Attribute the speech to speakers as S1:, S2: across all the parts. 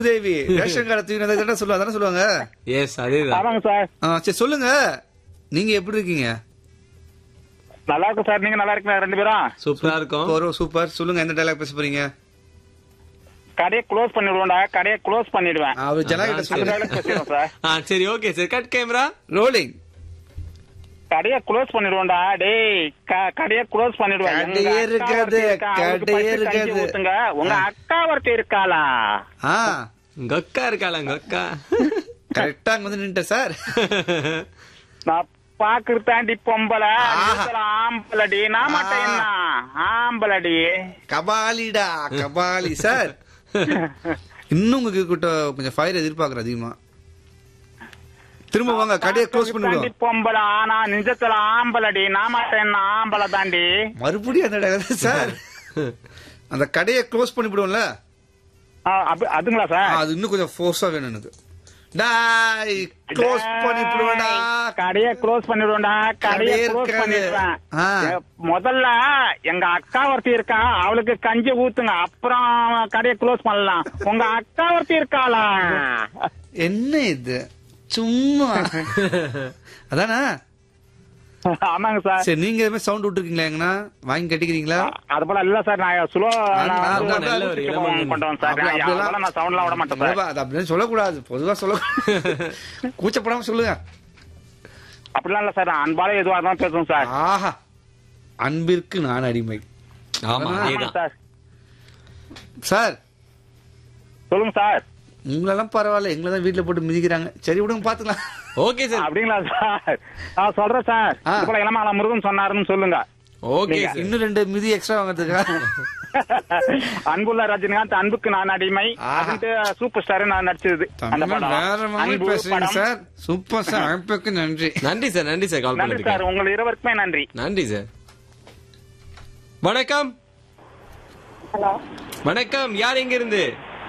S1: தேவி ration card தூக்கினதை தானே சொல்லுவாங்க தானே சொல்லுவாங்க
S2: எஸ் அதேதான்
S3: ஆமாங்க சார்
S1: ஆ, சரி சொல்லுங்க நீங்க எப்படி இருக்கீங்க
S3: நல்லா இருக்கும் சார் நீங்க நல்லா இருக்கீங்களா ரெண்டு பேரும்
S2: சூப்பரா இருக்கும்
S1: சூப்பர் சூப்பர் சொல்லுங்க எந்த டைலாக் பேச போறீங்க
S3: கடையை க்ளோஸ் பண்ணிடுவோம்டா கடையை க்ளோஸ் பண்ணிடுவேன்
S1: அவர் ஜனகிட்ட
S3: அந்த
S1: சொல்லுங்க
S3: dialogue பேசிடுவோம் சார்
S2: ஆ சரி okay sir cut camera
S1: rolling
S3: கடையை க்ளோஸ் பண்ணிடுவோம்டா டேய் க- கடையை க்ளோஸ் பண்ணிடுவேன் எங்க
S1: கடையே
S3: அக்கா
S1: இருக்காது,
S3: ஒருத்தி இருக்கா, அவளுக்கு
S1: கடையே
S3: first கஞ்சி
S1: இருக்காது.
S3: ஊத்துங்க. உங்க அக்கா ஒருத்தி இருக்காளா
S1: ஆ
S2: உங்க அக்கா இருக்காளா உங்க அக்கா
S1: கரெக்டா அங்க வந்து நின்ட்டேன் சார்
S3: நான் பாக்குறதாண்டி பொம்பளை
S1: ஆஹா.
S3: நீச்சல் ஆம்பளடி நான் மட்டும் என்ன ஆம்பளடி
S1: கபாலிடா கபாலி சார் இன்னும் உங்க கிட்ட கொஞ்சம் ஃபயர் எதிர்பார்க்கற அதிகமா திரும்ப வாங்க கடையை க்ளோஸ்
S3: பாக்குறதாண்டி
S1: பண்ணிடுவோம்
S3: பொம்பளை ஆனா நிஜத்துல ஆம்பளடி நான் மட்டும் என்ன ஆம்பளை தாண்டி
S1: மறுபடியும் அந்த dialogue சார் அந்த கடையை க்ளோஸ் பண்ணிவிடுவோம்ல
S3: ஆ, அப்ப- அதுங்களா சார்
S1: அது இன்னும் கொஞ்சம் ஃபோர்ஸா வேணும் எனக்கு டாய் க்ளோஸ் பண்ணிவிடுவேடா
S3: கடைய க்ளோஸ் பண்ணிடுவேன்டா கடைய
S1: கடையே
S3: க்ளோஸ்
S1: இருக்காது.
S3: பண்ணிடுவேன்
S1: ஆ.
S3: எ- முதல்ல எங்க அக்கா ஒருத்தி இருக்கா அவளுக்கு கஞ்சி ஊத்துங்க அப்புறம் கடைய க்ளோஸ் பண்ணலாம் உங்க அக்கா ஒருத்தி இருக்காளா
S1: என்ன இது சும்மா அதானே
S3: ஆமாங்க சார்
S1: சரி நீங்க எதுவுமே சவுண்ட் விட்டுருக்கீங்களா எங்கண்ணா வாங்கி கட்டிக்கிறீங்களா
S3: அது போல இல்ல சார் நான் ஸ்லோ
S1: நான்
S2: ரொம்ப நல்ல ஒரு இளமகன்.
S3: பண்றேன் சார்
S1: அப்படி-
S3: நான்
S1: அப்படிலாம்
S3: அதெல்லாம் நான் சவுண்ட்லாம் விட மாட்டேன் சார்
S1: இல்லப்பா, அது அப்படின்னு சொல்லக்கூடாது பொதுவா சொல்ல கூச்சப்படாம சொல்லுங்க
S3: அப்படிலாம் இல்ல சார் நான் அன்பால எதுவா இருந்தாலும் பேசுவோம் சார்
S1: ஆஹா அன்பிற்கு நான் அடிமை
S2: ஆமா
S3: ஆமாங்க
S2: அதேதான்
S3: சார்
S1: சார்
S3: சொல்லுங்க சார்
S1: உங்களெல்லாம் பரவாயில்ல எங்களை தான் வீட்டுல போட்டு மிதிக்கிறாங்க சரி விடுங்க பாத்துக்கலாம்
S2: ஓகே சார்
S3: அப்படிங்களா சார் நான் சொல்றேன் சார்
S1: ஆ.
S3: இது போல இளமால முருகன் சொன்னாருன்னு சொல்லுங்க
S2: ஓகே
S3: நீங்க-
S2: சார்
S1: இன்னும் ரெண்டு மிதி எக்ஸ்ட்ரா வாங்குறதுக்கா
S3: அன்புள்ள ரஜினிகாந்த் அன்புக்கு நான் அடிமை
S1: ஆஹா.
S3: அப்படின்ட்டு சூப்பர் ஸ்டார் நான் நடிச்சது அந்த
S1: தமிழ்
S3: படம்
S1: வேற மாதிரி
S3: அன்பு
S1: பேசுறீங்க
S3: படம்.
S1: சார் சூப்பர் சார் அழைப்புக்கு நன்றி
S2: நன்றி சார் நன்றி சார் கால்
S3: நன்றி சார்
S2: பண்ணிருக்கேன்
S3: உங்கள் இருவருக்குமே நன்றி
S2: நன்றி சார் வணக்கம்
S4: ஹலோ
S2: வணக்கம் யார் எங்க இருந்து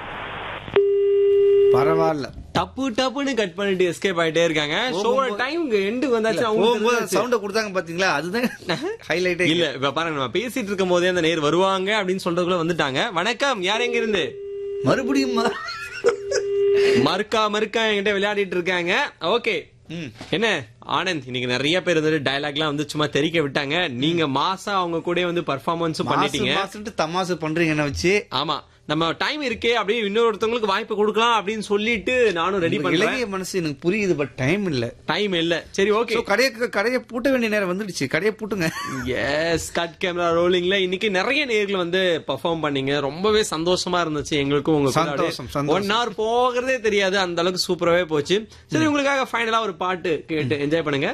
S1: பரவாயில்ல
S2: டப்பு டப்புன்னு கட் பண்ணிட்டு எஸ்கேப் ஆயிட்டே இருக்காங்க ஷோவோட டைம் எண்டுக்கு வந்தாச்சு
S1: போகும்போது
S2: அவங்க
S1: சவுண்ட கொடுத்தாங்க பாத்தீங்களா அதுதான் ஹைலைட்டே
S2: இல்ல இப்ப பாருங்க நம்ம பேசிட்டு இருக்கும் போதே அந்த நேர் வருவாங்க அப்படின்னு சொல்றதுக்குள்ள வந்துட்டாங்க வணக்கம் யார் எங்க இருந்து
S1: மறுபடியும் ம-
S2: மறுக்கா மறுக்கா என்கிட்ட விளையாடிட்டு இருக்காங்க ஓகே
S1: ம்.
S2: என்ன ஆனந்த் இன்னைக்கு நிறைய பேர் வந்துட்டு டயலாக்லாம் வந்து சும்மா தெரிக்க விட்டாங்க நீங்க மாசா அவங்க கூட வந்து பர்ஃபார்மன்ஸும்
S1: மாசு
S2: பண்ணிட்டீங்க
S1: மாசுன்ட்டு தமாசு பண்றீங்க என்ன வச்சு
S2: ஆமா நம்ம டைம் இருக்கே அப்படியே இன்னொருத்தவங்களுக்கு வாய்ப்பு கொடுக்கலாம் அப்படின்னு சொல்லிட்டு நானும் ரெடி
S1: உங்க
S2: பண்றேன்
S1: இலகிய மனசு எனக்கு புரியுது பட் டைம் இல்ல
S2: டைம் இல்ல சரி ஓகே
S1: சோ கடையை கடையை பூட்ட வேண்டிய நேரம் வந்துடுச்சு கடையை பூட்டுங்க
S2: எஸ் கட் கேமரா ரோலிங்ல இன்னைக்கு நிறைய நேர்கள் வந்து பெர்ஃபார்ம் பண்ணீங்க ரொம்பவே சந்தோஷமா இருந்துச்சு எங்களுக்கும் உங்க
S1: சந்தோஷம், சந்தோஷம்.
S2: ஒன் ஹவர் போகிறதே தெரியாது அந்த அளவுக்கு சூப்பராகவே போச்சு சரி உங்களுக்காக ஃபைனலா ஒரு பாட்டு கேட்டு என்ஜாய் பண்ணுங்க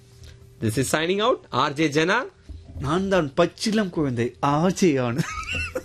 S2: this is signing out RJ Jana
S1: நான் தான் பச்சிலம் குழந்தை ஆச்சையான்